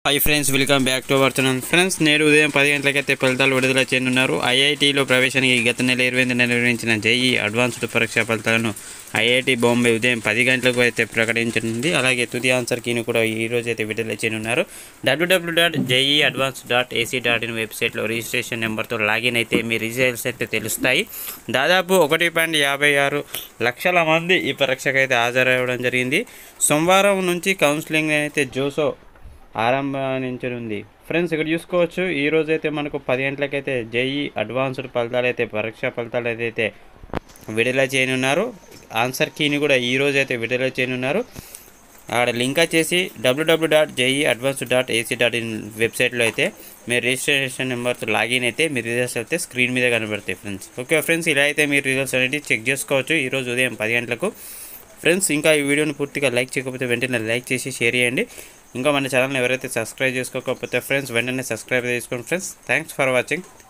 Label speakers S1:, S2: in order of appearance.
S1: hi friends welcome back to our channel friends నేడు ఉదయం పది గంటలకైతే ఫలితాలు విడుదల చేయనున్నారు ఐఐటీలో ప్రవేశానికి గత నెల ఇరవై ఎనిమిది నిర్వహించిన జేఈ అడ్వాన్స్డ్ పరీక్ష ఫలితాలను ఐఐటి బాంబే ఉదయం పది గంటలకు అయితే ప్రకటించనుంది అలాగే తుది ఆన్సర్ కీని కూడా ఈ రోజు అయితే విడుదల చేయనున్నారు W W dot JE advanced dot AC dot in వెబ్సైట్లో రిజిస్ట్రేషన్ నెంబర్తో లాగిన్ అయితే మీ రిజల్ట్స్ అయితే తెలుస్తాయి దాదాపు ఒకటి పాయింట్ యాభై ఆరు లక్షల మంది ఈ పరీక్షకు అయితే హాజరవ్వడం జరిగింది సోమవారం నుంచి కౌన్సిలింగ్ అయితే జోసో ఆరంభించనుంది ఫ్రెండ్స్ ఇక్కడ చూసుకోవచ్చు ఈ రోజు అయితే మనకు పది గంటలకైతే జేఈ అడ్వాన్స్డ్ ఫలితాలు అయితే పరీక్ష ఫలితాలు అయితే విడుదల చేయనున్నారు ఆన్సర్ కీని కూడా ఈ రోజు అయితే విడుదల చేయనున్నారు అక్కడ లింక్ వచ్చేసి W W dot JE advanced dot AC dot in వెబ్సైట్లో అయితే మీ రిజిస్ట్రేషన్ నెంబర్తో లాగిన్ అయితే మీ రిజల్ట్స్ అయితే స్క్రీన్ మీద కనబడతాయి ఫ్రెండ్స్ ఓకే ఫ్రెండ్స్ ఇలా అయితే మీ రిజల్ట్స్ అనేది చెక్ చేసుకోవచ్చు ఈరోజు ఉదయం పది గంటలకు ఫ్రెండ్స్ ఇంకా ఈ వీడియోని పూర్తిగా లైక్ చేయకపోతే వెంటనే లైక్ చేసి షేర్ చేయండి ఇంకా మన ఛానల్ని ఎవరైతే సబ్స్క్రైబ్ చేసుకోకపోతే ఫ్రెండ్స్ వెంటనే సబ్స్క్రైబ్ చేసుకోండి ఫ్రెండ్స్ థ్యాంక్స్ ఫర్ వాచింగ్